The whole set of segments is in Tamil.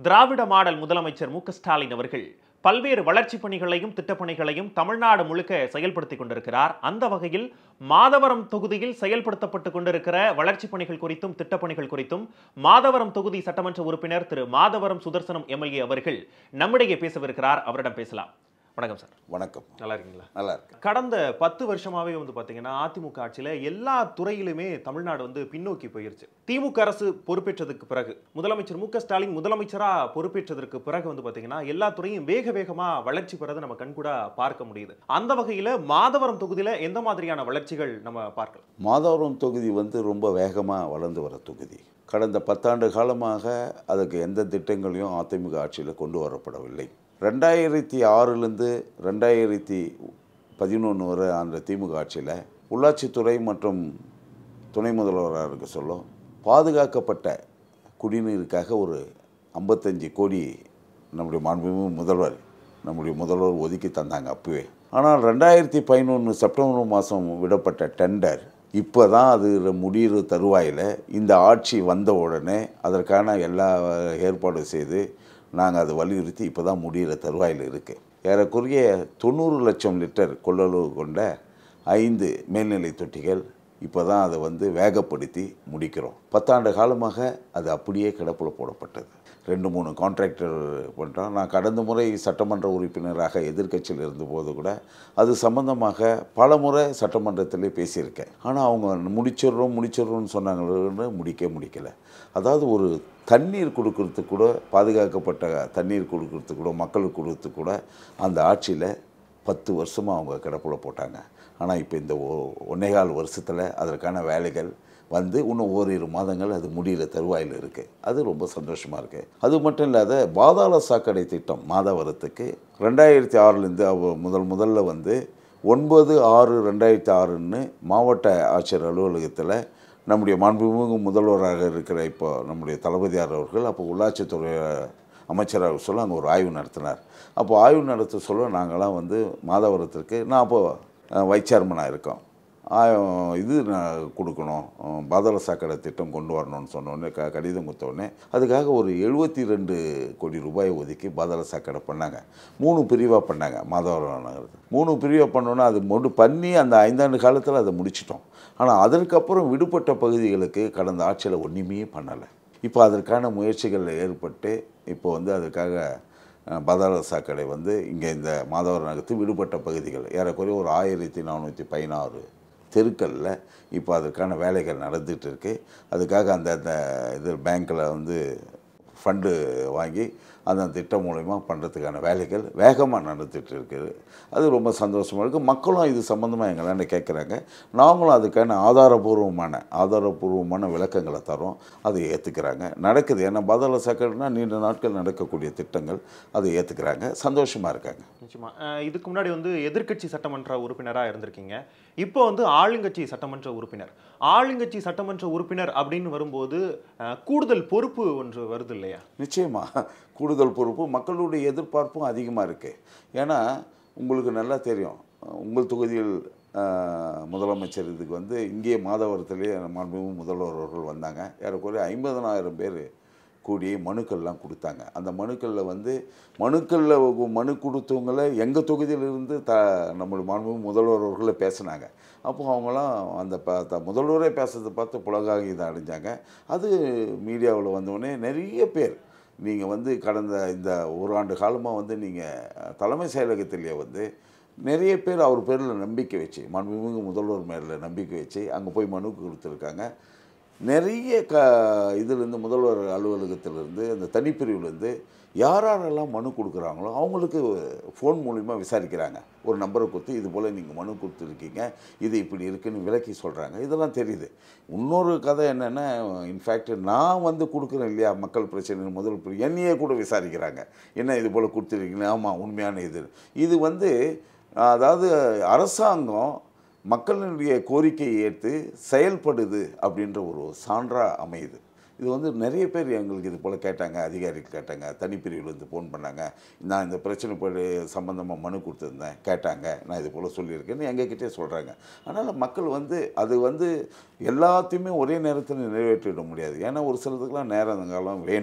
திராவிட மாடல் முதலமைச்சர் மு க ஸ்டாலின் அவர்கள் பல்வேறு வளர்ச்சிப் பணிகளையும் திட்டப்பணிகளையும் தமிழ்நாடு முழுக்க செயல்படுத்திக் கொண்டிருக்கிறார் அந்த வகையில் மாதவரம் தொகுதியில் செயல்படுத்தப்பட்டு கொண்டிருக்கிற வளர்ச்சிப் பணிகள் குறித்தும் திட்டப்பணிகள் குறித்தும் மாதவரம் தொகுதி சட்டமன்ற உறுப்பினர் திரு மாதவரம் சுதர்சனம் எம்எல்ஏ அவர்கள் நம்மிடையே பேசவிருக்கிறார் அவரிடம் பேசலாம் வணக்கம் சார் வணக்கம் நல்லா இருக்கீங்களா நல்லா இருக்கு கடந்த பத்து வருஷமாவே வந்து பாத்தீங்கன்னா அதிமுக ஆட்சியில எல்லா துறையிலுமே தமிழ்நாடு வந்து பின்னோக்கி போயிருச்சு திமுக அரசு பொறுப்பேற்றதுக்கு பிறகு முதலமைச்சர் மு க ஸ்டாலின் முதலமைச்சரா பொறுப்பேற்றதற்கு பிறகு வந்து பாத்தீங்கன்னா எல்லா துறையும் வேக வேகமா வளர்ச்சி பெறதை நம்ம கண்கூடா பார்க்க முடியுது அந்த வகையில மாதவரம் தொகுதியில எந்த மாதிரியான வளர்ச்சிகள் நம்ம பார்க்கலாம் மாதவரம் தொகுதி வந்து ரொம்ப வேகமாக வளர்ந்து வர தொகுதி கடந்த பத்தாண்டு காலமாக அதுக்கு எந்த திட்டங்களையும் அதிமுக ஆட்சியில் கொண்டு வரப்படவில்லை ரெண்டாயிரத்தி ஆறுலேருந்து ரெண்டாயிரத்தி பதினொன்று வரை அந்த திமுக ஆட்சியில் உள்ளாட்சித்துறை மற்றும் துணை முதல்வராக இருக்க சொல்லும் பாதுகாக்கப்பட்ட குடிநீருக்காக ஒரு ஐம்பத்தஞ்சு கோடி நம்முடைய மாண்புமிகு முதல்வர் நம்முடைய முதல்வர் ஒதுக்கி தந்தாங்க அப்பவே ஆனால் ரெண்டாயிரத்தி பதினொன்று செப்டம்பர் மாதம் விடப்பட்ட டெண்டர் இப்போ தான் அது முடிகிற தருவாயில் இந்த ஆட்சி வந்த உடனே அதற்கான எல்லா ஏற்பாடும் செய்து நாங்கள் அதை வலியுறுத்தி இப்போ தான் முடிகிற தருவாயில் இருக்குது ஏறக்குறைய தொண்ணூறு லட்சம் லிட்டர் கொள்ளளவு கொண்ட ஐந்து மேல்நிலை தொட்டிகள் இப்போ தான் அதை வந்து வேகப்படுத்தி முடிக்கிறோம் பத்தாண்டு காலமாக அது அப்படியே கிடப்பில் போடப்பட்டது ரெண்டு மூணு கான்ட்ராக்டர் பண்ணுறோம் நான் கடந்த முறை சட்டமன்ற உறுப்பினராக எதிர்க்கட்சியில் இருந்தபோது கூட அது சம்பந்தமாக பல முறை சட்டமன்றத்திலே பேசியிருக்கேன் ஆனால் அவங்க முடிச்சிடுறோம் முடிச்சிடுறோம்னு சொன்னாங்கன்னு முடிக்க முடிக்கலை அதாவது ஒரு தண்ணீர் கொடுக்கறதுக்கு கூட பாதுகாக்கப்பட்ட தண்ணீர் கொடுக்கறதுக்கு கூட மக்களுக்கு கொடுக்கறதுக்கு கூட அந்த ஆட்சியில் பத்து வருஷமாக அவங்க கிடப்பில் போட்டாங்க ஆனால் இப்போ இந்த ஒ- ஒன்னேகால் வருஷத்தில் அதற்கான வேலைகள் வந்து இன்னும் ஓரிரு மாதங்கள் அது முடிகிற தருவாயில் இருக்குது அது ரொம்ப சந்தோஷமாக இருக்குது அது மட்டும் இல்லாத பாதாள சாக்கடை திட்டம் மாதவரத்துக்கு ரெண்டாயிரத்தி ஆறுலேருந்து அவ முதல் முதல்ல வந்து ஒன்பது ஆறு ரெண்டாயிரத்தி ஆறுன்னு மாவட்ட ஆட்சியர் அலுவலகத்தில் நம்முடைய மாண்புமிகு முதல்வராக இருக்கிற இப்போ நம்முடைய தளபதியார் அவர்கள் அப்போ உள்ளாட்சித்துறை அமைச்சராக சொல்ல அங்கே ஒரு ஆய்வு நடத்தினார் அப்போ ஆய்வு நடத்த சொல்ல நாங்களாம் வந்து மாதவரத்திற்கு நான் அப்போ வைஸ் சேர்மனாக இருக்கோம் ஆ- இது நான் கொடுக்கணும் அஹ், பாதாள சாக்கடை திட்டம் கொண்டு வரணும்னு சொன்னோடனே க கடிதம் கொடுத்தோடனே அதுக்காக ஒரு எழுபத்தி ரெண்டு கோடி ரூபாய் ஒதுக்கி பாதாள சாக்கடை பண்ணாங்க மூணு பிரிவாக பண்ணாங்க மாதவரம் நகரத்து மூணு பிரிவாக பண்ணோன்னா அது மொடு பண்ணி அந்த ஐந்தாண்டு காலத்தில் அதை முடிச்சிட்டோம் ஆனால் அதற்கப்புறம் விடுபட்ட பகுதிகளுக்கு கடந்த ஆட்சியில் ஒன்றுமே பண்ணலை இப்போ அதற்கான முயற்சிகள் ஏற்பட்டு இப்போ வந்து அதுக்காக அஹ், பாதாள சாக்கடை வந்து இங்கே இந்த மாதவரம் நகரத்து விடுபட்ட பகுதிகள் ஏறக்குறைய ஒரு ஆயிரத்தி நானூற்றி பதினாறு தெருக்களில் இப்போ அதற்கான வேலைகள் நடந்துகிட்டு இருக்கு அதுக்காக அந்த அந்த இது பேங்க்கில் வந்து ஃபண்டு வாங்கி அந்த திட்டம் மூலயமா பண்ணுறதுக்கான வேலைகள் வேகமாக நடந்துட்டு இருக்குது அது ரொம்ப சந்தோஷமாக இருக்குது மக்களும் இது சம்மந்தமாக எங்களாண்ட கேட்குறாங்க நாங்களும் அதுக்கான ஆதாரபூர்வமான ஆதாரபூர்வமான விளக்கங்களை தரோம் அதை ஏற்றுக்கிறாங்க நடக்குது ஏன்னா பாதாள சாக்கடைனா நீண்ட நாட்கள் நடக்கக்கூடிய திட்டங்கள் அதை ஏற்றுக்கிறாங்க சந்தோஷமாக இருக்காங்க நிச்சயமா அஹ் இதுக்கு முன்னாடி வந்து எதிர்க்கட்சி சட்டமன்ற உறுப்பினரா இருந்திருக்கீங்க இப்போ வந்து ஆளுங்கட்சி சட்டமன்ற உறுப்பினர் ஆளுங்கட்சி சட்டமன்ற உறுப்பினர் அப்படின்னு வரும்போது அஹ், கூடுதல் பொறுப்பு ஒன்று வருது இல்லையா நிச்சயமாக கூடுதல் பொறுப்பு மக்களுடைய எதிர்பார்ப்பும் அதிகமாக இருக்குது ஏன்னா உங்களுக்கு நல்லா தெரியும் உங்கள் தொகுதியில் ஆஹ், முதலமைச்சர் இதுக்கு வந்து இங்கே மாதவரத்திலே மாண்புமிகு முதல்வர் அவர்கள் வந்தாங்க ஏறக்குறைய ஐம்பதனாயிரம் பேர் கூடி மனுக்கள்லாம் கொடுத்தாங்க அந்த மனுக்களில் வந்து மனுக்களில் மனு கொடுத்தவங்கள எங்கள் தொகுதியிலிருந்து த நம்மளுடைய மாண்புமிகு முதல்வர் அவர்களே பேசினாங்க அப்போ அவங்களாம் அந்த ப த முதல்வரே பேசுறதை பார்த்து புலகாகிதம் அடைஞ்சாங்க அது மீடியாவில் வந்தோடனே நிறைய பேர் நீங்கள் வந்து கடந்த இந்த ஒரு ஆண்டு காலமாக வந்து நீங்கள் தலைமை செயலகத்திலேயே வந்து நிறைய பேர் அவர் பேரில் நம்பிக்கை வச்சு மாண்புமிகு முதல்வர் மேலே நம்பிக்கை வச்சு அங்கே போய் மனு கொடுத்துருக்காங்க நிறைய க இதுலேருந்து முதல்வர் அலுவலகத்திலேருந்து அந்த தனிப்பிரிவுலேருந்து யார் யாரெல்லாம் மனு கொடுக்குறாங்களோ அவங்களுக்கு ஃபோன் மூலிமா விசாரிக்கிறாங்க ஒரு நம்பரை கொடுத்து இது போல் நீங்கள் மனு கொடுத்துருக்கீங்க இது இப்படி இருக்குன்னு விளக்கி சொல்கிறாங்க இதெல்லாம் தெரியுது இன்னொரு கதை என்னென்னா இன்ஃபேக்ட் நான் வந்து கொடுக்குறேன் இல்லையா மக்கள் பிரச்சனை முதல் பிரி- என்னையே கூட விசாரிக்கிறாங்க என்ன இது போல் கொடுத்துருக்கீங்க ஆமாம் உண்மையான இது இது வந்து அதாவது அரசாங்கம் மக்களுடைய கோரிக்கையை ஏற்று செயல்படுது அப்படின்ற ஒரு சான்றாக அமையுது இது வந்து நிறைய பேர் எங்களுக்கு இது போல் கேட்டாங்க அதிகாரிகள் கேட்டாங்க தனிப்பிரிவுலேருந்து ஃபோன் பண்ணாங்க நான் இந்த பிரச்சனை போய் சம்மந்தமாக மனு கொடுத்துருந்தேன் கேட்டாங்க நான் இது போல் சொல்லியிருக்கேன்னு எங்ககிட்டே சொல்கிறாங்க அதனால் மக்கள் வந்து அது வந்து எல்லாத்தையுமே ஒரே நேரத்தில் நிறைவேற்றிட முடியாது ஏன்னா ஒரு சிலதுக்கெலாம் நேரம் காலம் வேணும்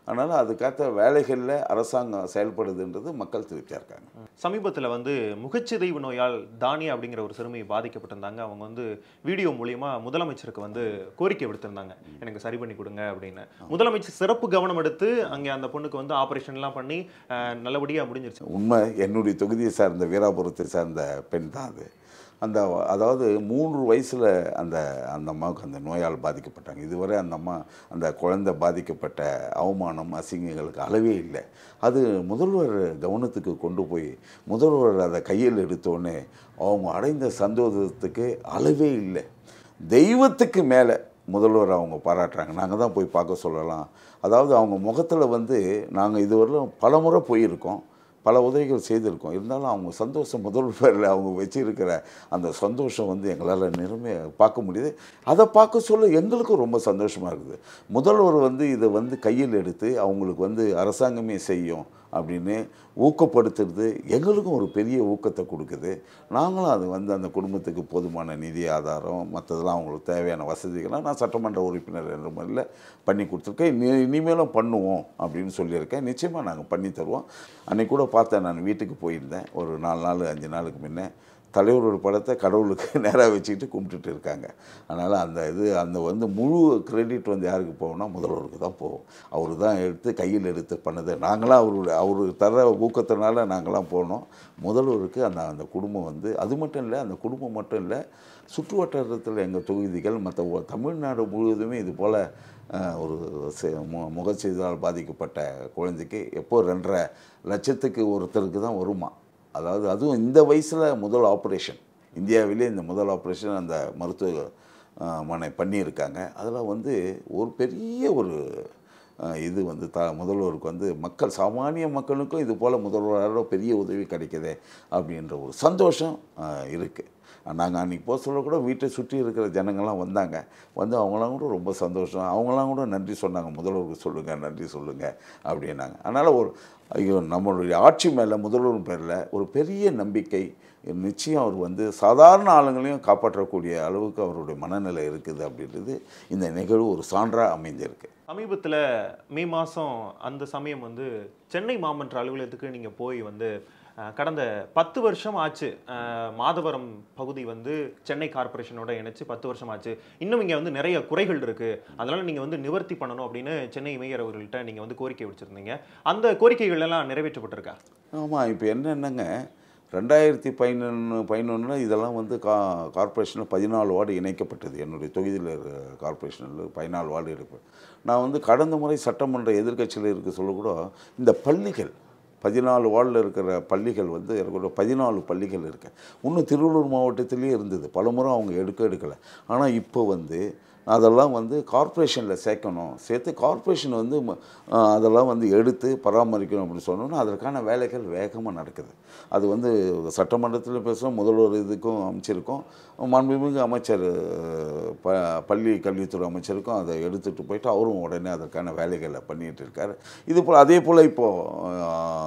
அதனால் அதுக்கேற்ற வேலைகளில் அரசாங்கம் செயல்படுதுன்றது மக்கள் திருப்தியாக இருக்காங்க சமீபத்தில் வந்து முகச்சிதைவு நோயால் தானியா அப்படிங்கிற ஒரு சிறுமி பாதிக்கப்பட்டிருந்தாங்க அவங்க வந்து வீடியோ மூலியமா முதலமைச்சருக்கு வந்து கோரிக்கை விடுத்திருந்தாங்க எனக்கு சரி பண்ணி கொடுங்க அப்படின்னு முதலமைச்சர் சிறப்பு கவனம் எடுத்து அங்கே அந்த பொண்ணுக்கு வந்து ஆபரேஷன்லாம் பண்ணி அஹ், நல்லபடியா முடிஞ்சிருச்சு உண்மை என்னுடைய தொகுதியை சார்ந்த வீராபுரத்தை சார்ந்த பெண் தான் அது அந்த அதாவது மூன்று வயசில் அந்த அந்த அம்மாவுக்கு அந்த நோயால் பாதிக்கப்பட்டாங்க இதுவரை அந்த அம்மா அந்த குழந்தை பாதிக்கப்பட்ட அவமானம் அசிங்கங்களுக்கு அளவே இல்லை அது முதல்வர் கவனத்துக்கு கொண்டு போய் முதல்வர் அதை கையில் எடுத்தோடனே அவங்க அடைந்த சந்தோஷத்துக்கு அளவே இல்லை தெய்வத்துக்கு மேலே முதல்வர் அவங்க பாராட்டுறாங்க நாங்கள் தான் போய் பார்க்க சொல்லலாம் அதாவது அவங்க முகத்தில் வந்து நாங்கள் இதுவரையிலும் பல முறை போயிருக்கோம் பல உதவிகள் செய்திருக்கோம் இருந்தாலும் அவங்க சந்தோஷம் முதல்வரில் அவங்க வச்சிருக்கிற அந்த சந்தோஷம் வந்து எங்களால் நிறமே பார்க்க முடியுது அதை பார்க்க சொல்ல எங்களுக்கும் ரொம்ப சந்தோஷமாக இருக்குது முதல்வர் வந்து இதை வந்து கையில் எடுத்து அவங்களுக்கு வந்து அரசாங்கமே செய்யும் அப்படின்னு ஊக்கப்படுத்துறது எங்களுக்கும் ஒரு பெரிய ஊக்கத்தை கொடுக்குது நாங்களும் அது வந்து அந்த குடும்பத்துக்கு போதுமான நிதி ஆதாரம் மற்றதெல்லாம் அவங்களுக்கு தேவையான வசதிகள்லாம் நான் சட்டமன்ற உறுப்பினர் என்ற முறையில் பண்ணி கொடுத்துருக்கேன் இனி இனிமேலும் பண்ணுவோம் அப்படின்னு சொல்லியிருக்கேன் நிச்சயமாக நாங்கள் பண்ணி தருவோம் அன்னைக்கு கூட பார்த்தேன் நான் வீட்டுக்கு போயிருந்தேன் ஒரு நாலு நாள் அஞ்சு நாளுக்கு முன்னே தலைவரோட படத்தை கடவுளுக்கு நேராக வச்சுக்கிட்டு கும்பிட்டுட்டு இருக்காங்க அதனால் அந்த இது அந்த வந்து முழு கிரெடிட் வந்து யாருக்கு போகும்னா முதல்வருக்கு தான் போகும் அவர் தான் எடுத்து கையில் எடுத்து பண்ணது நாங்களாம் அவருடைய அவர் தர ஊக்கத்தினால நாங்களாம் போனோம் முதல்வருக்கு அந்த அந்த குடும்பம் வந்து அது மட்டும் இல்லை அந்த குடும்பம் மட்டும் இல்லை சுற்று வட்டாரத்தில் எங்கள் தொகுதிகள் மற்ற ஒ- தமிழ்நாடு முழுவதுமே இது போல் அஹ், ஒரு செ- மு- முகச்செய்தால் பாதிக்கப்பட்ட குழந்தைக்கு எப்போ ரெண்டரை லட்சத்துக்கு ஒருத்தருக்கு தான் வருமா அதாவது அதுவும் இந்த வயசில் முதல் ஆப்ரேஷன் இந்தியாவிலே இந்த முதல் ஆப்ரேஷன் அந்த மருத்துவ அஹ், மனை பண்ணியிருக்காங்க அதில் வந்து ஒரு பெரிய ஒரு அஹ், இது வந்து த முதல்வருக்கு வந்து மக்கள் சாமானிய மக்களுக்கும் இது போல் முதல்வரால் பெரிய உதவி கிடைக்குதே அப்படின்ற ஒரு சந்தோஷம் இருக்குது நாங்கள் அன்றைக்கி போக சொல்ல கூட வீட்டை சுற்றி இருக்கிற ஜனங்கள்லாம் வந்தாங்க வந்து அவங்களாம் கூட ரொம்ப சந்தோஷம் அவங்களாம் கூட நன்றி சொன்னாங்க முதல்வருக்கு சொல்லுங்கள் நன்றி சொல்லுங்கள் அப்படின்னாங்க அதனால் ஒரு ஐயோ நம்மளுடைய ஆட்சி மேலே முதல்வர் பேரில் ஒரு பெரிய நம்பிக்கை நிச்சயம் அவர் வந்து சாதாரண ஆளுங்களையும் காப்பாற்றக்கூடிய அளவுக்கு அவருடைய மனநிலை இருக்குது அப்படின்றது இந்த நிகழ்வு ஒரு சான்றாக அமைந்திருக்கு சமீபத்துல மே மாசம் அந்த சமயம் வந்து சென்னை மாமன்ற அலுவலகத்துக்கு நீங்க போய் வந்து அஹ், கடந்த பத்து வருஷம் ஆச்சு அஹ், மாதவரம் பகுதி வந்து சென்னை கார்ப்பரேஷனோட இணைச்சு பத்து வருஷம் ஆச்சு இன்னும் இங்க வந்து நிறைய குறைகள் இருக்கு அதனால நீங்க வந்து நிவர்த்தி பண்ணணும் அப்படின்னு சென்னை மேயர் அவர்கள்ட்ட நீங்க வந்து கோரிக்கை வச்சிருந்தீங்க அந்த கோரிக்கைகள் எல்லாம் நிறைவேற்றப்பட்டிருக்கா ஆமாம் இப்போ என்னென்னங்க ரெண்டாயிரத்தி பதினொன்று பதினொன்றில் இதெல்லாம் வந்து கா கார்ப்பரேஷனில் பதினாலு வார்டு இணைக்கப்பட்டது என்னுடைய தொகுதியில் இருக்கிற கார்ப்பரேஷனில் பதினாலு வார்டு இருக்கு நான் வந்து கடந்த முறை சட்டமன்ற எதிர்க்கட்சியில் இருக்க சொல்ல கூட இந்த பள்ளிகள் பதினாலு வார்டில் இருக்கிற பள்ளிகள் வந்து எனக்கு பதினாலு பள்ளிகள் இருக்கு இன்னும் திருவள்ளூர் மாவட்டத்திலேயே இருந்தது பலமுறை அவங்க எடுக்க எடுக்கலை ஆனால் இப்போ வந்து அதெல்லாம் வந்து கார்ப்பரேஷனில் சேர்க்கணும் சேர்த்து கார்ப்பரேஷன் வந்து ம- ஆஹ் அதெல்லாம் வந்து எடுத்து பராமரிக்கணும் அப்படின்னு சொன்னோன்னா அதற்கான வேலைகள் வேகமாக நடக்குது அது வந்து சட்டமன்றத்தில் பேசுகிறோம் முதல்வர் இதுக்கும் அமைச்சிருக்கோம் மாண்புமிகு அமைச்சர் அஹ், ப பள்ளி கல்வித்துறை அமைச்சருக்கும் அதை எடுத்துகிட்டு போயிட்டு அவரும் உடனே அதற்கான வேலைகளை பண்ணிகிட்டு இருக்காரு இது போல் அதே போல் இப்போது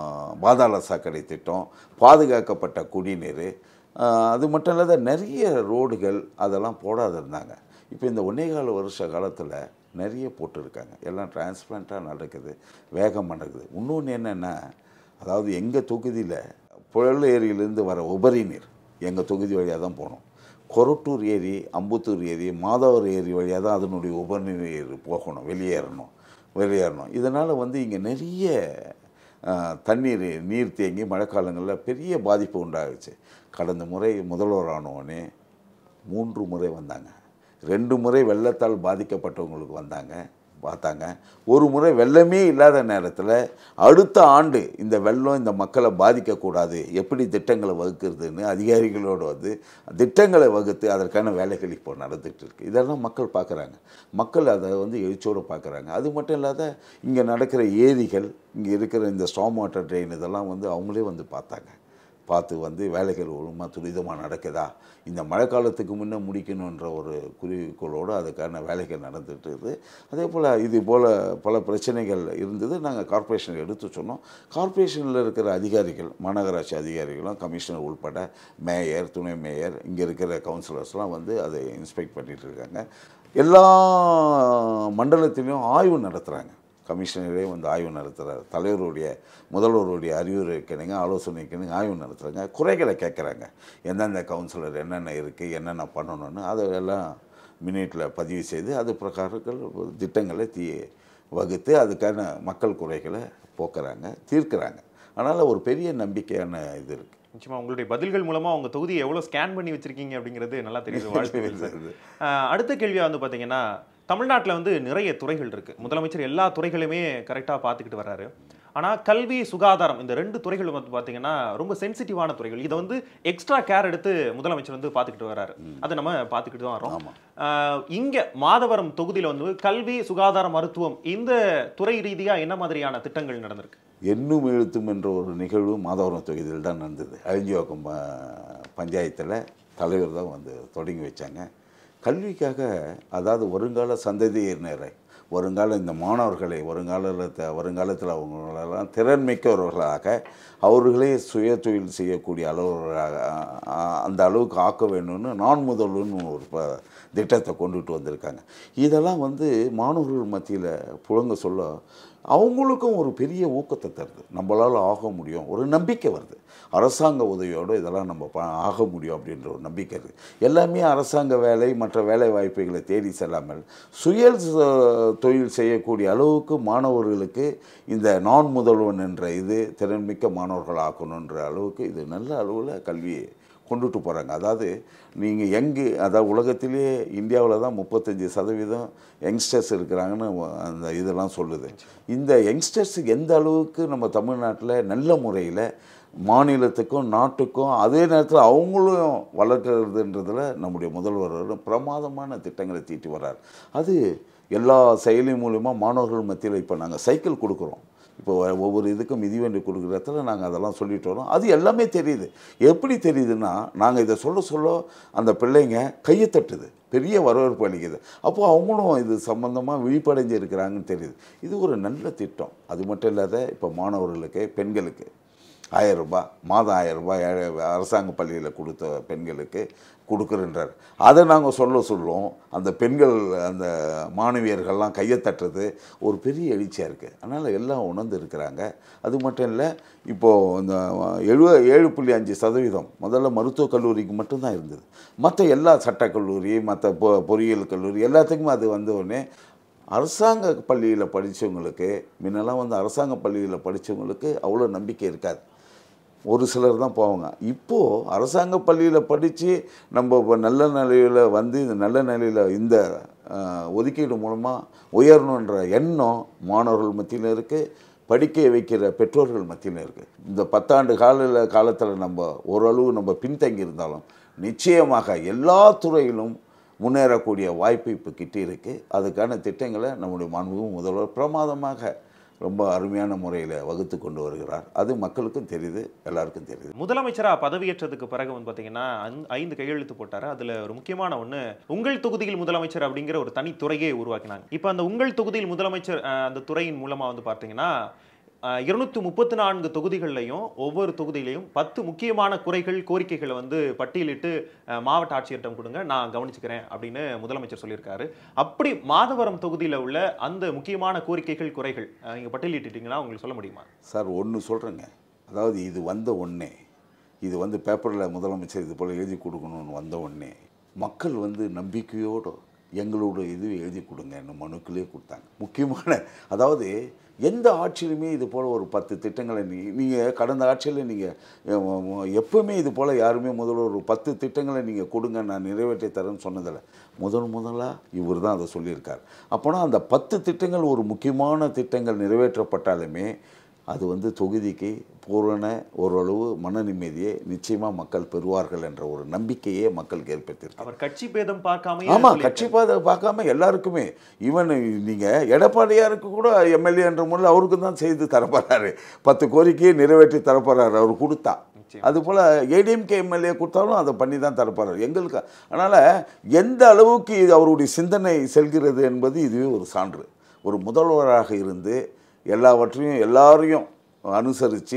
பாதாள சாக்கடை திட்டம் பாதுகாக்கப்பட்ட குடிநீர் ஆஹ், அது மட்டும் இல்லாத நிறைய ரோடுகள் அதெல்லாம் போடாத இருந்தாங்க இப்போ இந்த ஒன்னே கால வருஷ காலத்தில் நிறைய போட்டிருக்காங்க எல்லாம் டிரான்ஸ்பிளான்ட்டாக நடக்குது வேகமாக நடக்குது இன்னொன்று என்னென்னா அதாவது எங்கள் தொகுதியில் புழல் ஏரியிலேருந்து வர உபரி நீர் எங்கள் தொகுதி வழியாக தான் போகணும் கொரட்டூர் ஏரி அம்புத்தூர் ஏரி மாதவர் ஏரி வழியாக தான் அதனுடைய உபரிநீர் போகணும் வெளியேறணும் வெளியேறணும் இதனால் வந்து இங்கே நிறைய ஆஹ், தண்ணீர் நீர் தேங்கி மழைக்காலங்களில் பெரிய பாதிப்பு உண்டாகுச்சு கடந்த முறை முதல்வர் ஆனவுடனே மூன்று முறை வந்தாங்க ரெண்டு முறை வெள்ளத்தால் பாதிக்கப்பட்டவங்களுக்கு வந்தாங்க பார்த்தாங்க ஒரு முறை வெள்ளமே இல்லாத நேரத்தில் அடுத்த ஆண்டு இந்த வெள்ளம் இந்த மக்களை பாதிக்கக்கூடாது எப்படி திட்டங்களை வகுக்கிறதுன்னு அதிகாரிகளோடு வந்து திட்டங்களை வகுத்து அதற்கான வேலைகள் இப்போ நடந்துகிட்டு இருக்கு இதெல்லாம் மக்கள் பார்க்குறாங்க மக்கள் அதை வந்து எழுச்சியோடு பார்க்குறாங்க அது மட்டும் இல்லாத இங்கே நடக்கிற ஏரிகள் இங்கே இருக்கிற இந்த ஸ்டாம் வாட்டர் ட்ரெயின் இதெல்லாம் வந்து அவங்களே வந்து பார்த்தாங்க பார்த்து வந்து வேலைகள் ஒழுங்காக துரிதமாக நடக்குதா இந்த மழை காலத்துக்கு முன்னே முடிக்கணுன்ற ஒரு குறிக்கோளோடு அதுக்கான வேலைகள் நடந்துட்டு இருக்குது அதே போல் இது போல் பல பிரச்சனைகள் இருந்தது நாங்கள் கார்ப்பரேஷன் எடுத்து சொன்னோம் கார்ப்பரேஷனில் இருக்கிற அதிகாரிகள் மாநகராட்சி அதிகாரிகளும் கமிஷனர் உள்பட மேயர் துணை மேயர் இங்கே இருக்கிற கவுன்சிலர்ஸ்லாம் வந்து அதை இன்ஸ்பெக்ட் பண்ணிட்டு இருக்காங்க எல்லா மண்டலத்திலையும் ஆய்வு நடத்துகிறாங்க கமிஷனரே வந்து ஆய்வு நடத்துகிறார் தலைவருடைய முதல்வருடைய அறிவுரைக்கு இணங்க ஆலோசனைக்கு இணங்க ஆய்வு நடத்துகிறாங்க குறைகளை கேட்குறாங்க எந்தெந்த கவுன்சிலர் என்னென்ன இருக்குது என்னென்ன பண்ணணும்னு அதெல்லாம் மினிட்டில் பதிவு செய்து அது பிரகாரங்கள் திட்டங்களை தீ வகுத்து அதுக்கான மக்கள் குறைகளை போக்குறாங்க தீர்க்குறாங்க அதனால் ஒரு பெரிய நம்பிக்கையான இது இருக்குது நிச்சயமா உங்களுடைய பதில்கள் மூலமா உங்க தொகுதியை எவ்வளவு ஸ்கேன் பண்ணி வச்சிருக்கீங்க அப்படிங்கிறது நல்லா தெரியுது வாழ்த்துக்கள் சார் ஆஹ் அடுத்த கேள்வியா வந்து பாத்தீங்கன்னா தமிழ்நாட்டுல வந்து நிறைய துறைகள் இருக்கு முதலமைச்சர் எல்லா துறைகளுமே கரெக்டா பார்த்துக்கிட்டு வர்றாரு ஆனா கல்வி சுகாதாரம் இந்த ரெண்டு துறைகள் வந்து பாத்தீங்கன்னா ரொம்ப சென்சிட்டிவான துறைகள் இதை வந்து எக்ஸ்ட்ரா கேர் எடுத்து முதலமைச்சர் வந்து பார்த்துக்கிட்டு வர்றாரு அதை நம்ம பார்த்துக்கிட்டு தான் வரோம் ஆமாம் ஆஹ் இங்க மாதவரம் தொகுதியில வந்து கல்வி சுகாதார மருத்துவம் இந்த துறை ரீதியா என்ன மாதிரியான திட்டங்கள் நடந்திருக்கு எண்ணும் எழுத்தும் என்ற ஒரு நிகழ்வு மாதவரம் தொகுதியில் தான் நடந்தது அழிஞ்சிவாக்கம் பஞ்சாயத்தில் தலைவர் தான் வந்து தொடங்கி வச்சாங்க கல்விக்காக அதாவது வருங்கால சந்ததியினரை வருங்கால இந்த மாணவர்களை வருங்காலத்தில் வருங்காலத்தில் அவங்களெல்லாம் திறன்மிக்கவர்களாக அவர்களே சுய தொழில் செய்யக்கூடிய அளவுகளாக ஆ- அந்த அளவுக்கு ஆக்க வேணும்னு நான் முதல்வன்னு ஒரு ப திட்டத்தை கொண்டுட்டு வந்திருக்காங்க இதெல்லாம் வந்து மாணவர்கள் மத்தியில் புழங்க சொல்ல அவங்களுக்கும் ஒரு பெரிய ஊக்கத்தை தருது நம்மளால் ஆக முடியும் ஒரு நம்பிக்கை வருது அரசாங்க உதவியோடு இதெல்லாம் நம்ம ப ஆக முடியும் அப்படின்ற ஒரு நம்பிக்கை இருக்குது எல்லாமே அரசாங்க வேலை மற்ற வேலை வாய்ப்புகளை தேடி செல்லாமல் சுய ச- தொழில் செய்யக்கூடிய அளவுக்கு மாணவர்களுக்கு இந்த நான் முதல்வன் என்ற இது திறன்மிக்க மாணவர்கள் ஆக்கணுன்ற அளவுக்கு இது நல்ல அளவில் கல்வியை கொண்டுட்டு போகிறாங்க அதாவது நீங்கள் எங்கு அதாவது உலகத்திலேயே இந்தியாவில் தான் முப்பத்தஞ்சு சதவீதம் யங்ஸ்டர்ஸ் இருக்கிறாங்கன்னு அந்த இதெல்லாம் சொல்லுது இந்த யங்ஸ்டர்ஸுக்கு எந்த அளவுக்கு நம்ம தமிழ்நாட்டில் நல்ல முறையில் மாநிலத்துக்கும் நாட்டுக்கும் அதே நேரத்தில் அவங்களும் வளர்க்குறதுன்றதுல நம்முடைய முதல்வர் அவர்கள் பிரமாதமான திட்டங்களை தீட்டி வர்றார் அது எல்லா செயலி மூலிமா மாணவர்கள் மத்தியில் இப்போ நாங்கள் சைக்கிள் கொடுக்குறோம் இப்போ ஒ- ஒவ்வொரு இதுக்கும் மிதிவண்டி கொடுக்குறதுல நாங்கள் அதெல்லாம் சொல்லிட்டு வரோம் அது எல்லாமே தெரியுது எப்படி தெரியுதுன்னா நாங்கள் இதை சொல்ல சொல்ல அந்த பிள்ளைங்க கையை தட்டுது பெரிய வரவேற்பு அளிக்குது அப்போது அவங்களும் இது சம்மந்தமாக விழிப்படைஞ்சு இருக்கிறாங்கன்னு தெரியுது இது ஒரு நல்ல திட்டம் அது மட்டும் இல்லாத இப்போ மாணவர்களுக்கு பெண்களுக்கு ஆயிரம் ரூபாய் மாதம் ஆயிரம் ரூபாய் ஏழை அரசாங்க பள்ளியில் கொடுத்த பெண்களுக்கு கொடுக்குறன்றார் அதை நாங்கள் சொல்ல சொல்லுவோம் அந்த பெண்கள் அந்த மாணவியர்கள்லாம் கையை தட்டுறது ஒரு பெரிய எழுச்சியாக இருக்குது அதனால் எல்லாம் உணர்ந்து இருக்கிறாங்க அது மட்டும் இல்லை இப்போது இந்த எழுவ ஏழு புள்ளி அஞ்சு சதவீதம் முதல்ல மருத்துவக் கல்லூரிக்கு மட்டும்தான் இருந்தது மற்ற எல்லா சட்டக்கல்லூரி மற்ற பொ பொறியியல் கல்லூரி எல்லாத்துக்குமே அது வந்த உடனே அரசாங்க பள்ளியில் படித்தவங்களுக்கு முன்னெல்லாம் வந்து அரசாங்க பள்ளியில் படித்தவங்களுக்கு அவ்வளோ நம்பிக்கை இருக்காது ஒரு சிலர் தான் போவாங்க இப்போது அரசாங்க பள்ளியில் படித்து நம்ம இப்போ நல்ல நிலையில் வந்து இந்த நல்ல நிலையில் இந்த அஹ், ஒதுக்கீடு மூலமாக உயரணுன்ற எண்ணம் மாணவர்கள் மத்தியில் இருக்குது படிக்க வைக்கிற பெற்றோர்கள் மத்தியில் இருக்குது இந்த பத்தாண்டு கால காலத்தில் நம்ம ஓரளவு நம்ம பின்தங்கி இருந்தாலும் நிச்சயமாக எல்லா துறையிலும் முன்னேறக்கூடிய வாய்ப்பு இப்போ கிட்ட இருக்குது அதுக்கான திட்டங்களை நம்முடைய மாண்புமிகு முதல்வர் பிரமாதமாக ரொம்ப அருமையான முறையில் வகுத்து கொண்டு வருகிறார் அது மக்களுக்கும் தெரியுது எல்லாருக்கும் தெரியுது முதலமைச்சரா பதவியேற்றதுக்கு பிறகு வந்து பாத்தீங்கன்னா ஐந்து- ஐந்து கையெழுத்து போட்டாரு அதுல ஒரு முக்கியமான ஒண்ணு உங்கள் தொகுதியில் முதலமைச்சர் அப்படிங்கிற ஒரு தனித்துறையே உருவாக்கினாங்க இப்போ அந்த உங்கள் தொகுதியில் முதலமைச்சர் அஹ், அந்த துறையின் மூலமா வந்து பார்த்தீங்கன்னா இருநூத்தி முப்பத்தி நான்கு தொகுதிகள்லையும் ஒவ்வொரு தொகுதியிலையும் பத்து முக்கியமான குறைகள் கோரிக்கைகளை வந்து பட்டியலிட்டு அஹ், மாவட்ட ஆட்சியரிடம் கொடுங்க நான் கவனிச்சுக்கிறேன் அப்படின்னு முதலமைச்சர் சொல்லியிருக்காரு அப்படி மாதவரம் தொகுதியில உள்ள அந்த முக்கியமான கோரிக்கைகள் குறைகள் அஹ், நீங்க பட்டியலிட்டுட்டீங்கன்னா உங்களுக்கு சொல்ல முடியுமா சார் ஒன்று சொல்கிறேங்க அதாவது இது வந்த உடனே இது வந்து பேப்பரில் முதலமைச்சர் இது போல் எழுதி கொடுக்கணும்னு வந்த உடனே மக்கள் வந்து நம்பிக்கையோடு எங்களோட இது எழுதி கொடுங்கன்னு மனுக்களே கொடுத்தாங்க முக்கியமான அதாவது எந்த ஆட்சியிலுமே இது போல் ஒரு பத்து திட்டங்களை நீ நீங்கள் கடந்த ஆட்சியில் நீங்கள் எப்பவுமே இது போல் யாருமே முதல்ல ஒரு பத்து திட்டங்களை நீங்கள் கொடுங்க நான் நிறைவேற்றி தரேன்னு சொன்னதில்லை முதல் முதலாக இவர் தான் அதை சொல்லியிருக்கார் அப்போனா அந்த பத்து திட்டங்கள் ஒரு முக்கியமான திட்டங்கள் நிறைவேற்றப்பட்டாலுமே அது வந்து தொகுதிக்கு பூரண ஓரளவு மன நிம்மதியை நிச்சயமாக மக்கள் பெறுவார்கள் என்ற ஒரு நம்பிக்கையே மக்களுக்கு ஏற்படுத்தியிருக்காங்க அவர் கட்சி பேதம் பார்க்காம ஆமாம் கட்சி பாதை பார்க்காம எல்லாருக்குமே ஈவன் நீங்கள் எடப்பாடியாருக்கு கூட எம்எல்ஏ என்ற முறையில் அவருக்கு தான் செய்து தரப்போறாரு பத்து கோரிக்கையை நிறைவேற்றி தரப்போறாரு அவர் கொடுத்தா நிச்சயம். அதுபோல் ஏடிஎம்கே எம்எல்ஏ கொடுத்தாலும் அதை பண்ணி தான் தரப்போறாரு எங்களுக்கு அதனால் எந்த அளவுக்கு இது அவருடைய சிந்தனை செல்கிறது என்பது இதுவே ஒரு சான்று ஒரு முதல்வராக இருந்து எல்லாவற்றையும் எல்லாரையும் அனுசரித்து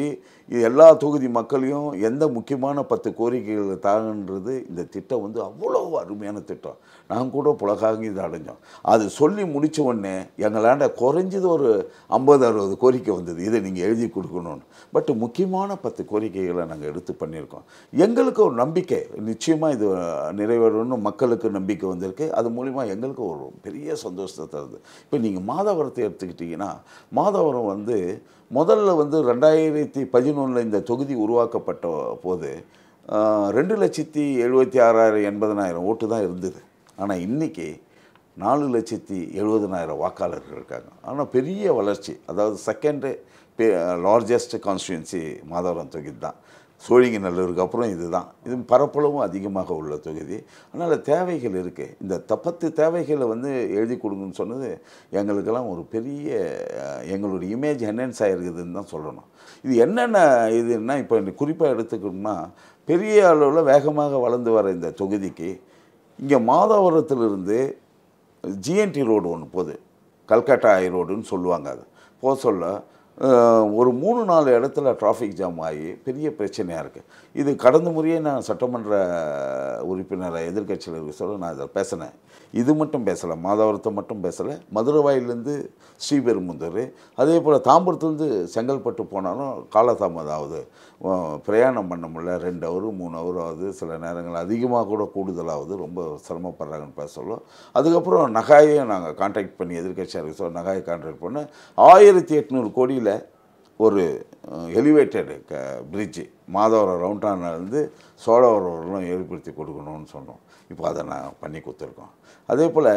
இது எல்லா தொகுதி மக்களையும் எந்த முக்கியமான பத்து கோரிக்கைகள் தாங்கன்றது இந்த திட்டம் வந்து அவ்வளோ அருமையான திட்டம் நாங்கள் கூட புலகாங்கி இதை அடைஞ்சோம் அது சொல்லி முடிச்ச உடனே எங்களாண்ட குறைஞ்சது ஒரு ஐம்பது அறுபது கோரிக்கை வந்தது இதை நீங்கள் எழுதி கொடுக்கணும்னு பட் முக்கியமான பத்து கோரிக்கைகளை நாங்கள் எடுத்து பண்ணியிருக்கோம் எங்களுக்கு ஒரு நம்பிக்கை நிச்சயமாக இது நிறைவேறணும்னு மக்களுக்கு நம்பிக்கை வந்திருக்கு அது மூலிமா எங்களுக்கு ஒரு பெரிய சந்தோஷத்தை தருது இப்போ நீங்கள் மாதவரத்தை எடுத்துக்கிட்டிங்கன்னா மாதவரம் வந்து முதல்ல வந்து ரெண்டாயிரத்தி பதினொன்றில் இந்த தொகுதி உருவாக்கப்பட்ட போது ஆஹ், ரெண்டு லட்சத்தி எழுபத்தி ஆறாயிரம் எண்பதனாயிரம் ஓட்டு தான் இருந்தது ஆனால் இன்றைக்கி நாலு லட்சத்தி எழுபதனாயிரம் வாக்காளர்கள் இருக்காங்க ஆனால் பெரிய வளர்ச்சி அதாவது செகண்டு லார்ஜஸ்ட் கான்ஸ்டியூன்சி மாதவரம் தொகுதி தான் சோழிங்கநல்லூருக்கு அப்புறம் இதுதான் இது பரப்பளவும் அதிகமாக உள்ள தொகுதி அதனால் தேவைகள் இருக்குது இந்த த- பத்து தேவைகளை வந்து எழுதி கொடுங்கன்னு சொன்னது எங்களுக்கெல்லாம் ஒரு பெரிய அஹ், எங்களுடைய இமேஜ் என்ஹான்ஸ் ஆகிருக்குதுன்னு தான் சொல்லணும் இது என்னென்ன இதுன்னா இப்போ குறிப்பாக எடுத்துக்கணும்னா பெரிய அளவில் வேகமாக வளர்ந்து வர இந்த தொகுதிக்கு இங்கே மாதவரத்திலிருந்து ஜிஎன்டி ரோடு ஒன்று போகுது கல்கட்டா ஐ ரோடுன்னு சொல்லுவாங்க அது போக சொல்ல அஹ், ஒரு மூணு நாலு இடத்துல டிராஃபிக் ஜாம் ஆகி பெரிய பிரச்சனையாக இருக்குது இது கடந்த முறையே நான் சட்டமன்ற உறுப்பினராக எதிர்க்கட்சியில் இருக்க சொல்ல நான் இதில் பேசினேன் இது மட்டும் பேசலை மாதவரத்தை மட்டும் பேசலை மதுரவாயிலேருந்து ஸ்ரீபெரும்புதூர் அதே போல் தாம்பரத்துலேருந்து செங்கல்பட்டு போனாலும் காலதாமதம் ஆகுது அஹ், பிரயாணம் பண்ண முடியல ரெண்டு ஹவர் மூணு ஹவர் ஆகுது சில நேரங்கள் அதிகமாக கூட கூடுதலாகுது ரொம்ப சிரமப்படுறாங்கன்னு பேச சொல்லும் அதுக்கப்புறம் நகாயை நாங்கள் கான்டாக்ட் பண்ணி எதிர்க்கட்சியாக இருக்க சொல்ல நகாயை கான்டாக்ட் பண்ண ஆயிரத்தி எட்நூறு கோடியில் ஒரு எலிவேட்டடு க பிரிட்ஜு மாதவரம் ரவுண்டானிலேருந்து சோழவரம் வரலும் ஏற்படுத்தி கொடுக்கணும்னு சொன்னோம் இப்போ அதை நான் பண்ணி கொடுத்துருக்கோம் அதே போல்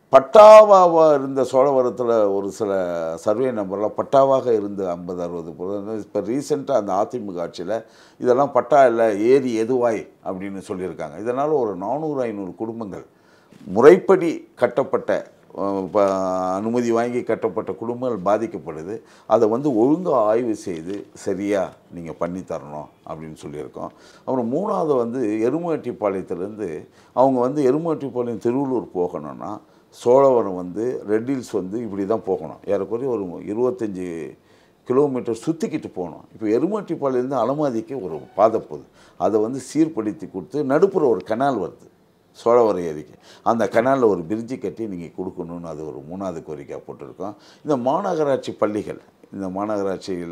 பட்டாவாக இருந்த சோழவரத்தில் ஒரு சில சர்வே நம்பர்லாம் பட்டாவாக இருந்த ஐம்பது அறுபது இப்போ ரீசெண்டாக அந்த அதிமுக ஆட்சியில் இதெல்லாம் பட்டா இல்லை ஏரி எதுவாய் அப்படின்னு சொல்லியிருக்காங்க இதனால் ஒரு நானூறு ஐநூறு குடும்பங்கள் முறைப்படி கட்டப்பட்ட அஹ், ப- அனுமதி வாங்கி கட்டப்பட்ட குடும்பங்கள் பாதிக்கப்படுது அதை வந்து ஒழுங்காக ஆய்வு செய்து சரியாக நீங்கள் பண்ணி தரணும் அப்படின்னு சொல்லியிருக்கோம் அப்புறம் மூணாவது வந்து எருமகட்டிப்பாளையத்துலேருந்து அவங்க வந்து எருமகட்டிப்பாளையம் திருவள்ளூர் போகணும்னா சோழவரம் வந்து ரெட் ஹில்ஸ் வந்து இப்படி தான் போகணும் ஏறக்குறைய ஒரு இருபத்தஞ்சி கிலோமீட்டர் சுற்றிக்கிட்டு போகணும் இப்போ எருமட்டிப்பாளையிலேருந்து அலமாதிக்கு ஒரு பாதை போகுது அதை வந்து சீர்படுத்தி கொடுத்து நடுப்புற ஒரு கனால் வருது சோழவரம் ஏரிக்கு அந்த கனாலில் ஒரு பிரிட்ஜு கட்டி நீங்கள் கொடுக்கணும்னு அது ஒரு மூணாவது கோரிக்கையாக போட்டிருக்கோம் இந்த மாநகராட்சி பள்ளிகள் இந்த மாநகராட்சியில்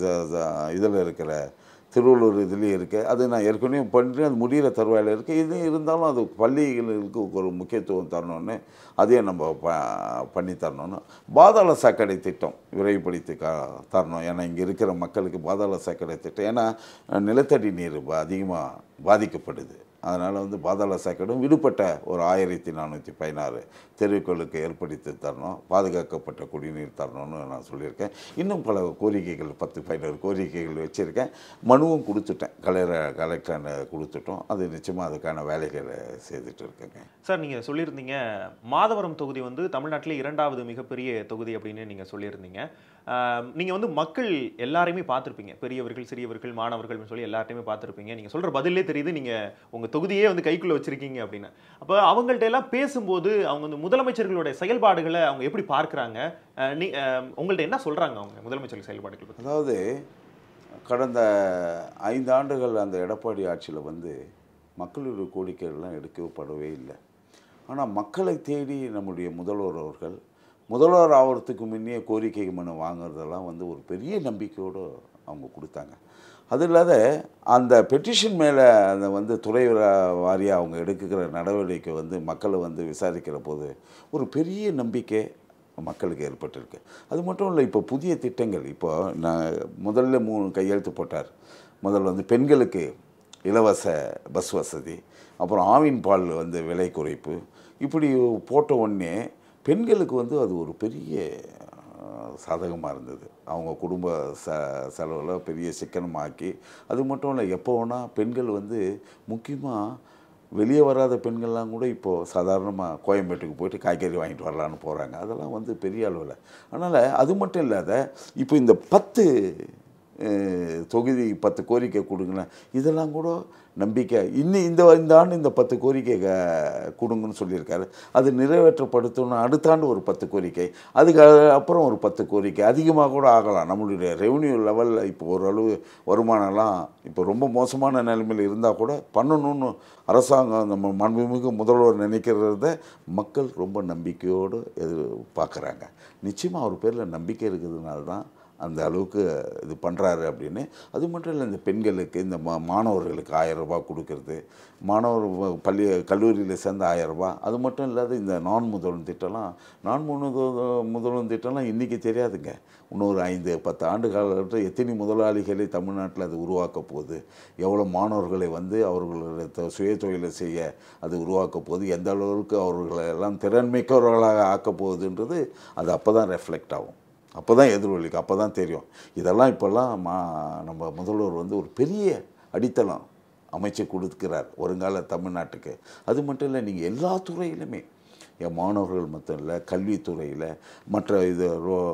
இதில் இருக்கிற திருவள்ளூர் இதுலேயும் இருக்குது அது நான் ஏற்கனவே பண்ணி அது முடிகிற தருவாயில் இருக்குது இது இருந்தாலும் அது பள்ளிகளுக்கு ஒரு முக்கியத்துவம் தரணும்னு அதையும் நம்ம ப பண்ணி தரணும்னு பாதாள சாக்கடை திட்டம் விரைவுபடுத்தி கா தரணும் ஏன்னா இங்கே இருக்கிற மக்களுக்கு பாதாள சாக்கடை திட்டம் ஏன்னா நிலத்தடி நீர் அதிகமாக பாதிக்கப்படுது அதனால் வந்து பாதாள சாக்கடும் விடுபட்ட ஒரு ஆயிரத்தி நானூற்றி பதினாறு தெருக்களுக்கு ஏற்படுத்தி தரணும் பாதுகாக்கப்பட்ட குடிநீர் தரணும்னு நான் சொல்லியிருக்கேன் இன்னும் பல கோரிக்கைகள் பத்து பதினோரு கோரிக்கைகள் வச்சுருக்கேன் மனுவும் கொடுத்துட்டேன் கலெக்டர் கலெக்டர் கொடுத்துட்டோம் அது நிச்சயமாக அதுக்கான வேலைகளை செய்துட்டு இருக்கேங்க சார் நீங்கள் சொல்லியிருந்தீங்க மாதவரம் தொகுதி வந்து தமிழ்நாட்டிலே இரண்டாவது மிகப்பெரிய தொகுதி அப்படின்னு நீங்கள் சொல்லியிருந்தீங்க நீங்கள் வந்து மக்கள் எல்லாரையுமே பார்த்துருப்பீங்க பெரியவர்கள் சிறியவர்கள் மாணவர்கள்னு சொல்லி எல்லார்ட்டையுமே பார்த்துருப்பீங்க நீங்கள் சொல்கிற பதிலே தெரியுது நீங்கள் உங்கள் தொகுதியே வந்து கைக்குள்ளே வச்சுருக்கீங்க அப்படின்னு அப்போ அவங்கள்ட்ட எல்லாம் பேசும்போது அவங்க வந்து முதலமைச்சர்களுடைய செயல்பாடுகளை அவங்க எப்படி பார்க்குறாங்க நீ அஹ், உங்கள்ட்ட என்ன சொல்கிறாங்க அவங்க முதலமைச்சர்கள் செயல்பாடுகள் பற்றி அதாவது கடந்த ஐந்து ஆண்டுகள் அந்த எடப்பாடி ஆட்சியில் வந்து மக்களுடைய கோரிக்கைகள்லாம் எடுக்கப்படவே இல்லை ஆனால் மக்களை தேடி நம்முடைய முதல்வர் அவர்கள் முதல்வர் ஆகிறதுக்கு முன்னே கோரிக்கை மனு வாங்குறதெல்லாம் வந்து ஒரு பெரிய நம்பிக்கையோடு அவங்க கொடுத்தாங்க அது இல்லாத அந்த பெட்டிஷன் மேலே அந்த வந்து துறை வாரியாக அவங்க எடுக்கிற நடவடிக்கை வந்து மக்களை வந்து விசாரிக்கிற போது ஒரு பெரிய நம்பிக்கை மக்களுக்கு ஏற்பட்டிருக்கு அது மட்டும் இல்லை இப்போ புதிய திட்டங்கள் இப்போ நான் முதல்ல மூணு கையெழுத்து போட்டார் முதல்ல வந்து பெண்களுக்கு இலவச பஸ் வசதி அப்புறம் ஆவின் பால் வந்து விலை குறைப்பு இப்படி போட்ட உடனே பெண்களுக்கு வந்து அது ஒரு பெரிய சாதகமாக இருந்தது அவங்க குடும்ப ச செலவில் பெரிய சிக்கனமாக்கி அது மட்டும் இல்லை எப்போ வேணால் பெண்கள் வந்து முக்கியமாக வெளியே வராத பெண்கள்லாம் கூட இப்போது சாதாரணமாக கோயம்பேட்டுக்கு போயிட்டு காய்கறி வாங்கிட்டு வரலான்னு போகிறாங்க அதெல்லாம் வந்து பெரிய அளவில் அதனால் அது மட்டும் இல்லாத இப்போ இந்த பத்து அஹ், தொகுதி பத்து கோரிக்கை கொடுங்களேன் இதெல்லாம் கூட நம்பிக்கை இன்னும் இந்த இந்த ஆண்டு இந்த பத்து கோரிக்கை க- கொடுங்கன்னு சொல்லியிருக்காரு அது நிறைவேற்றப்படுத்தணும் அடுத்த ஆண்டு ஒரு பத்து கோரிக்கை அதுக்கு அ- அப்புறம் ஒரு பத்து கோரிக்கை அதிகமாக கூட ஆகலாம் நம்மளுடைய ரெவன்யூ லெவலில் இப்போ ஓரளவு வருமானம்லாம் இப்போ ரொம்ப மோசமான நிலைமையில் இருந்தால் கூட பண்ணணும்னு அரசாங்கம் நம்ம மாண்புமிகு முதல்வர் நினைக்கிறத மக்கள் ரொம்ப நம்பிக்கையோடு எதிர்பார்க்குறாங்க நிச்சயமாக அவர் பேரில் நம்பிக்கை இருக்கிறதுனால தான் அந்த அளவுக்கு இது பண்ணுறாரு அப்படின்னு அது மட்டும் இல்லை இந்த பெண்களுக்கு இந்த மா மாணவர்களுக்கு ஆயிரம் ரூபாய் கொடுக்கறது மாணவர் வ- பள்ளி கல்லூரியில் சேர்ந்த ஆயிரம் ரூபாய் அது மட்டும் இல்லாத இந்த நான் முதல்வன் திட்டம்லாம் நான் முதல் முதல்வன் திட்டம்லாம் இன்றைக்கி தெரியாதுங்க இன்னொரு ஐந்து பத்து ஆண்டு காலத்தில் எத்தனை முதலாளிகளை தமிழ்நாட்டில் அது உருவாக்க போகுது எவ்வளோ மாணவர்களை வந்து அவர்களுடைய த- சுய தொழிலை செய்ய அது உருவாக்க போகுது எந்த அளவுக்கு அவர்களை எல்லாம் திறன்மிக்கவர்களாக ஆக்க போகுதுன்றது அது அப்போ தான் ரெஃப்ளெக்ட் ஆகும் அப்போ தான் எதிரொலிக்கும் அப்போ தான் தெரியும் இதெல்லாம் இப்போல்லாம் மா நம்ம முதல்வர் வந்து ஒரு பெரிய அடித்தளம் அமைச்சு கொடுக்கிறார் வருங்கால தமிழ்நாட்டுக்கு அது மட்டும் இல்லை நீங்கள் எல்லா துறையிலுமே என் மாணவர்கள் மட்டும் இல்லை கல்வித்துறையில் மற்ற இது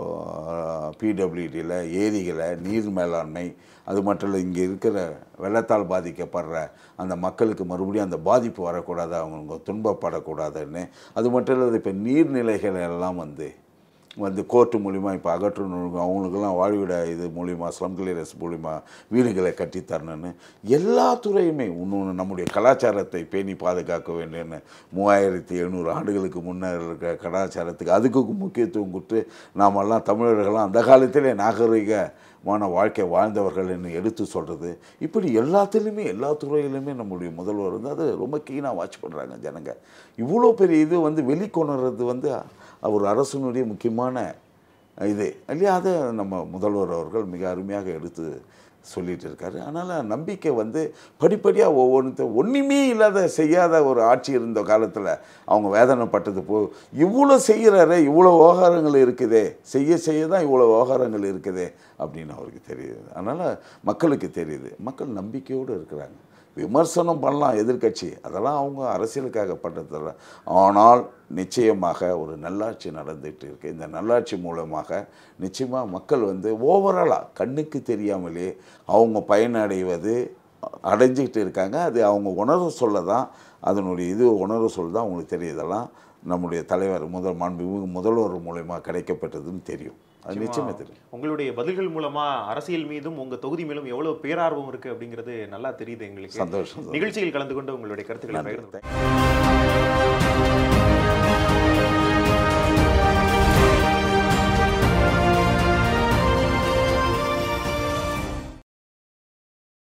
பிடபிள்யூடியில் ஏரிகளை நீர் மேலாண்மை அது மட்டும் இல்லை இங்கே இருக்கிற வெள்ளத்தால் பாதிக்கப்படுற அந்த மக்களுக்கு மறுபடியும் அந்த பாதிப்பு வரக்கூடாது அவங்க துன்பப்படக்கூடாதுன்னு அது மட்டும் இல்லை இப்போ நீர்நிலைகள் எல்லாம் வந்து வந்து கோர்ட்டு மூலிமா இப்போ அகற்றணும் அவங்களுக்கெல்லாம் வாழ்விட இது மூலிமா ஸ்லம் கிளியரன்ஸ் மூலிமா வீடுகளை கட்டித்தரணும்னு எல்லா துறையுமே இன்னொன்று நம்முடைய கலாச்சாரத்தை பேணி பாதுகாக்க வேண்டும்னு மூவாயிரத்தி எழுநூறு ஆண்டுகளுக்கு முன்னர் இருக்கிற கலாச்சாரத்துக்கு அதுக்கு முக்கியத்துவம் கொடுத்து நாமெல்லாம் தமிழர்கள்லாம் அந்த காலத்திலே நாகரிகமான வாழ்க்கை வாழ்ந்தவர்கள் என்று எடுத்து சொல்கிறது இப்படி எல்லாத்துலேயுமே எல்லா துறையிலுமே நம்முடைய முதல்வர் வந்து அது ரொம்ப கீனாக வாட்ச் பண்ணுறாங்க ஜனங்க இவ்வளோ பெரிய இது வந்து வெளிக்கொணர்றது வந்து ஒரு அரசனுடைய முக்கியமான இது இல்லையா அதை நம்ம முதல்வர் அவர்கள் மிக அருமையாக எடுத்து சொல்லிட்டு இருக்காரு அதனால் நம்பிக்கை வந்து படிப்படியாக ஒவ்வொன்று ஒன்றுமே இல்லாத செய்யாத ஒரு ஆட்சி இருந்த காலத்தில் அவங்க வேதனைப்பட்டது போ இவ்வளோ செய்கிறாரே இவ்வளோ விவகாரங்கள் இருக்குதே செய்ய செய்ய தான் இவ்வளோ விவகாரங்கள் இருக்குதே அப்படின்னு அவருக்கு தெரியுது அதனால் மக்களுக்கு தெரியுது மக்கள் நம்பிக்கையோடு இருக்கிறாங்க விமர்சனம் பண்ணலாம் எதிர்க்கட்சி அதெல்லாம் அவங்க அரசியலுக்காக பண்ணுறதில்ல ஆனால் நிச்சயமாக ஒரு நல்லாட்சி நடந்துகிட்டு இருக்கு இந்த நல்லாட்சி மூலமாக நிச்சயமாக மக்கள் வந்து ஓவராலாக கண்ணுக்கு தெரியாமலே அவங்க பயனடைவது அடைஞ்சிக்கிட்டு இருக்காங்க அது அவங்க உணர்வு சொல்ல தான் அதனுடைய இது உணர்வு சொல்ல தான் அவங்களுக்கு தெரியுதெல்லாம் நம்முடைய தலைவர் முதல் மாண்பு முதல்வர் மூலயமா கிடைக்கப்பட்டதுன்னு தெரியும் அது நிச்சயமாக தெரியும் உங்களுடைய பதில்கள் மூலமா அரசியல் மீதும் உங்க தொகுதி மேலும் எவ்வளவு பேரார்வம் இருக்கு அப்படிங்கிறது நல்லா தெரியுது எங்களுக்கு சந்தோஷம் நிகழ்ச்சியில் கலந்து கொண்டு உங்களுடைய கருத்துக்களை நன்றி பகிர்ந்து